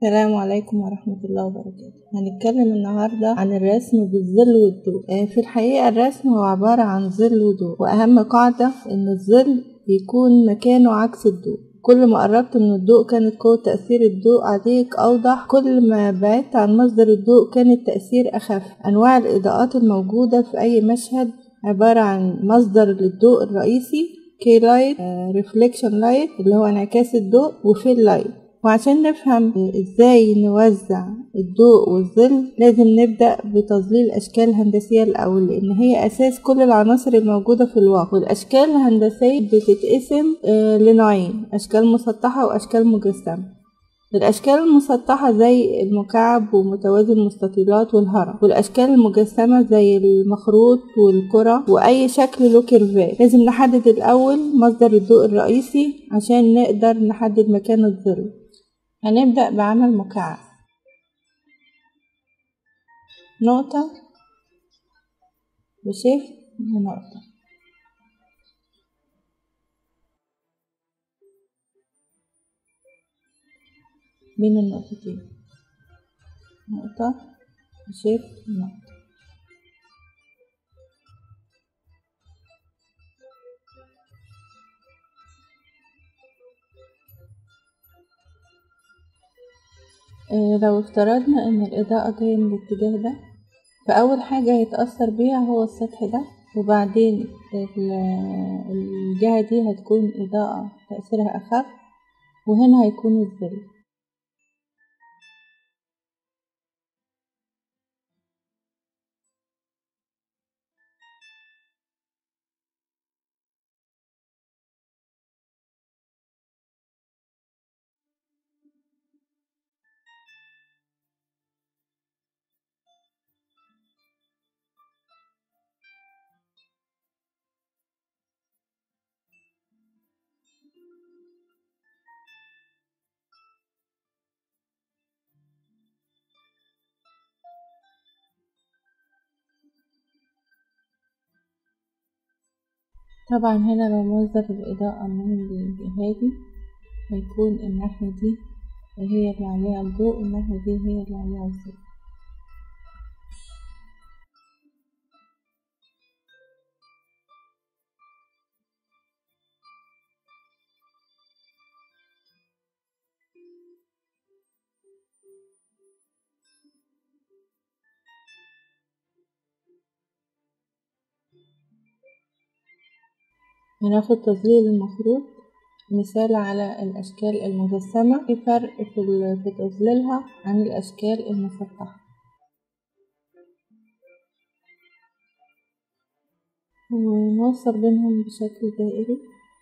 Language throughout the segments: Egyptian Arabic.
السلام عليكم ورحمة الله وبركاته هنتكلم النهاردة عن الرسم بالظل والضوء آه، في الحقيقة الرسم هو عبارة عن ظل وضوء وأهم قاعدة إن الظل بيكون مكانه عكس الضوء كل ما قربت من الضوء كانت قوة تأثير الضوء عليك أوضح كل ما بعدت عن مصدر الضوء كان التأثير أخف أنواع الإضاءات الموجودة في أي مشهد عبارة عن مصدر للضوء الرئيسي كي لايت ريفليكشن لايت اللي هو انعكاس الضوء وفيل لايت وعشان نفهم ازاي نوزع الضوء والظل لازم نبدأ بتظليل الأشكال الهندسية الأول لأن هي أساس كل العناصر الموجودة في الواقع والأشكال الهندسية بتتقسم آه، لنوعين أشكال مسطحة وأشكال مجسمة الأشكال المسطحة زي المكعب ومتوازي المستطيلات والهرم والأشكال المجسمة زي المخروط والكرة وأي شكل له كيرفات لازم نحدد الأول مصدر الضوء الرئيسي عشان نقدر نحدد مكان الظل هنبدأ بعمل مكعب نقطة بشيفت ونقطة بين النقطتين نقطة بشيفت ونقطة آه، لو افترضنا ان الإضاءة جاية من الاتجاه ده فأول حاجة هيتأثر بيها هو السطح ده وبعدين ال- الجهة دي هتكون إضاءة تأثيرها أخف وهنا هيكون الظل طبعا هنا لو مصدر الإضاءة من الجهة دي هيكون الناحية دي هي اللي عليها الضوء والناحية دي هي اللي عليها الظل هناخد تظليل المخروط مثال على الأشكال المجسمة في فرق في, ال- في تظليلها عن الأشكال المسطحة ونوصل بينهم بشكل دائري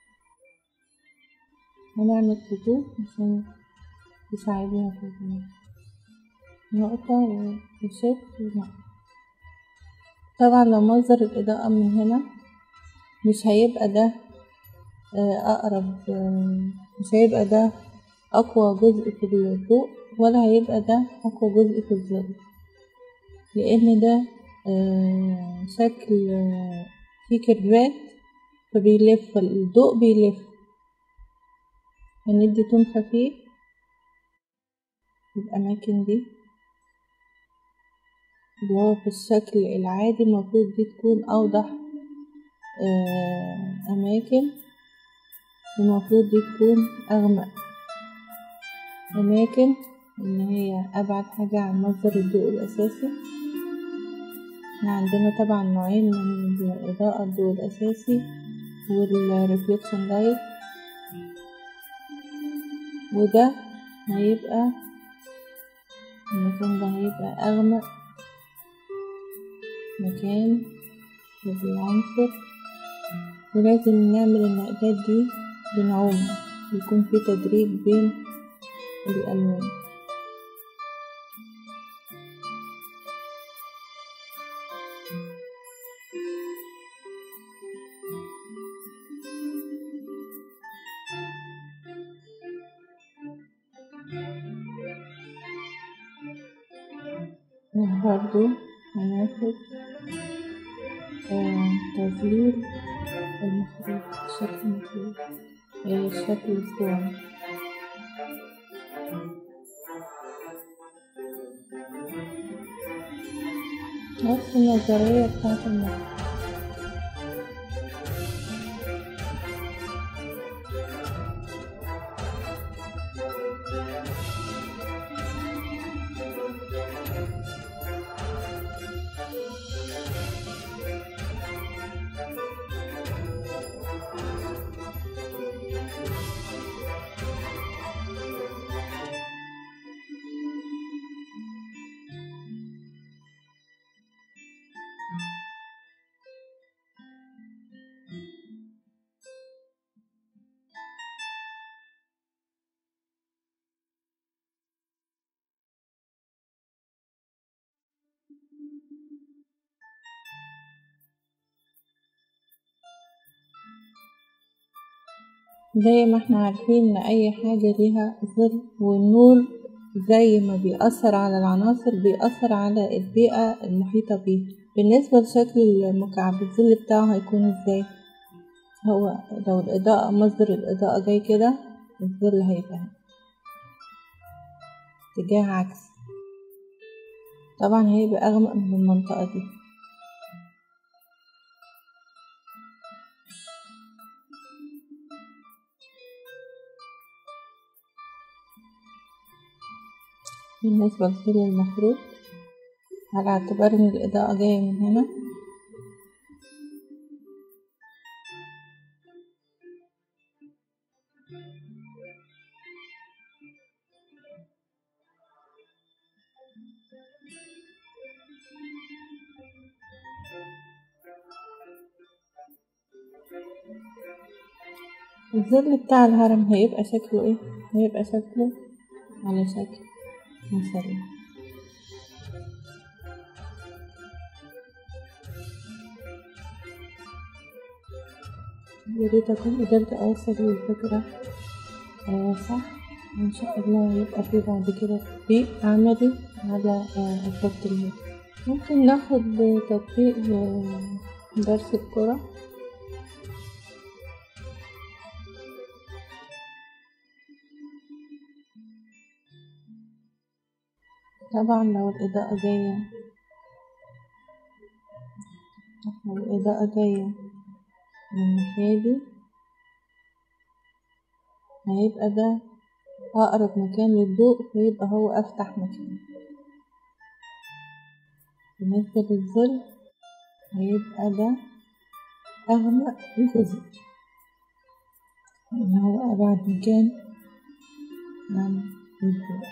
هنعمل خطوط عشان تساعدنا في البناء نقطة وشكل ونقطة طبعا لو مصدر الإضاءة من هنا مش هيبقى ده آه، أقرب آه، مش هيبقى ده أقوى جزء في الضوء ولا هيبقى ده أقوى جزء في الظل لأن ده آه، شكل آه، فيه كيرفات فبيلف الضوء بيلف هندي تون خفيف في الأماكن دي اللي هو في الشكل العادي المفروض دي تكون أوضح آه، أماكن المفروض دي تكون أغمق أماكن إن هي أبعد حاجة عن مصدر الضوء الأساسي احنا عندنا طبعا نوعين من الإضاءة الضوء الأساسي والريفليكشن لايت وده هيبقى المكان ده هيبقى أغمق مكان في العنصر ولازم نعمل النقلات دي بنعوم يكون في تدريج بين الألوان برضو هناخد آه، تظليل المخروط شكل المخروط آه، شكل الكون نفس النظرية بتاعت المخ زي ما احنا عارفين ان اي حاجة ليها ظل والنور زي ما بيأثر على العناصر بيأثر على البيئة المحيطة بيه بالنسبة لشكل المكعب الظل بتاعه هيكون ازاي هو لو الإضاءة مصدر الإضاءة جاي كده الظل هيبقى اتجاه عكسي طبعا هيبقى أغمق من المنطقة دي بالنسبة للظل المفروض على اعتبار ان الإضاءة جاية من هنا الظل بتاع الهرم هيبقى شكله ايه هيبقى شكله على شكل مثلا يا ريت اكون قدرت اوصل الفكرة آه صح ان شاء الله يبقى في بعد كده تطبيق عملي على آه الخط الهادي ممكن ناخد تطبيق درس الكرة طبعا لو الإضاءة جاية لو الإضاءة جاية من الناحية دي هيبقى ده أقرب مكان للضوء فيبقى هو أفتح مكان بالنسبة للظل هيبقى ده أغمق جزء لأن هو أبعد مكان عن الضوء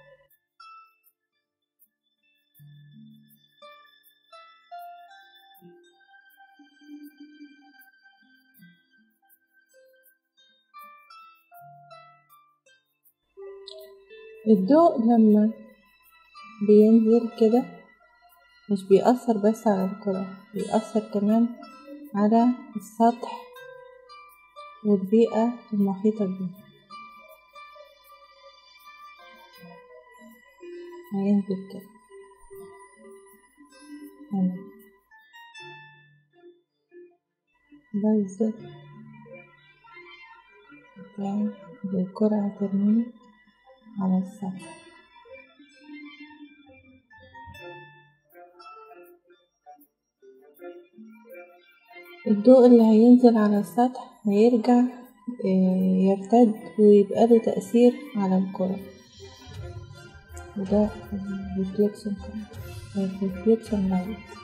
الضوء لما بينزل كده مش بيأثر بس على الكرة بيأثر كمان على السطح والبيئة المحيطة بيه هينزل كده هنا ده الظل بتاع الكرة هترميه على السطح الضوء اللي هينزل على السطح هيرجع يرتد ويبقى له تأثير على الكرة وده reflection reflection light